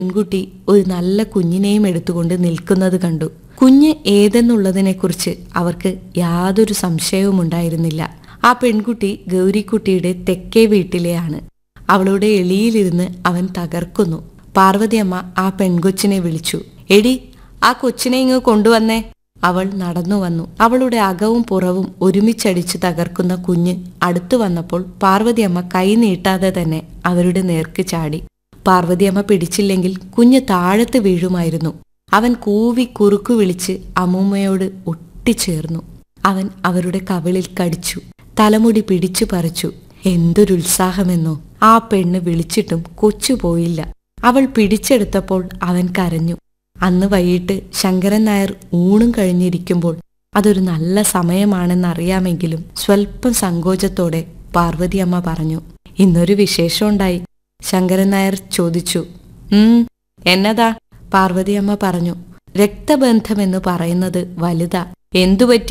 പെൺകുട്ടി ഒരു നല്ല കുഞ്ഞിനെയും എടുത്തുകൊണ്ട് നിൽക്കുന്നത് കണ്ടു കുഞ്ഞ് ഏതെന്നുള്ളതിനെക്കുറിച്ച് അവർക്ക് യാതൊരു സംശയവും ഉണ്ടായിരുന്നില്ല ആ പെൺകുട്ടി ഗൗരിക്കുട്ടിയുടെ തെക്കേ വീട്ടിലെയാണ് അവളുടെ എളിയിലിരുന്ന് അവൻ തകർക്കുന്നു പാർവതിയമ്മ ആ പെൺകൊച്ചിനെ വിളിച്ചു എടി ആ കൊച്ചിനെ ഇങ്ങ് കൊണ്ടുവന്നേ അവൾ നടന്നു വന്നു അവളുടെ അകവും പുറവും ഒരുമിച്ചടിച്ച് തകർക്കുന്ന കുഞ്ഞ് അടുത്തു വന്നപ്പോൾ പാർവതിയമ്മ കൈ നീട്ടാതെ തന്നെ അവരുടെ നേർക്ക് ചാടി പാർവതിയമ്മ പിടിച്ചില്ലെങ്കിൽ കുഞ്ഞ് താഴത്ത് വീഴുമായിരുന്നു അവൻ കൂവി കുറുക്കു വിളിച്ച് അമ്മൂമ്മയോട് ഒട്ടിച്ചേർന്നു അവൻ അവരുടെ കവിളിൽ കടിച്ചു തലമുടി പിടിച്ചു പറിച്ചു എന്തൊരുത്സാഹമെന്നോ ആ പെണ്ണ് വിളിച്ചിട്ടും കൊച്ചു പോയില്ല അവൾ പിടിച്ചെടുത്തപ്പോൾ അവൻ കരഞ്ഞു അന്ന് വൈകിട്ട് ശങ്കരൻ നായർ ഊണും കഴിഞ്ഞിരിക്കുമ്പോൾ അതൊരു നല്ല സമയമാണെന്നറിയാമെങ്കിലും സ്വൽപ്പം സങ്കോചത്തോടെ പാർവതിയമ്മ പറഞ്ഞു ഇന്നൊരു വിശേഷമുണ്ടായി ശങ്കരൻ നായർ ചോദിച്ചു ഉം എന്നതാ പാർവതിയമ്മ പറഞ്ഞു രക്തബന്ധമെന്ന് പറയുന്നത് വലുതാ എന്തുപറ്റി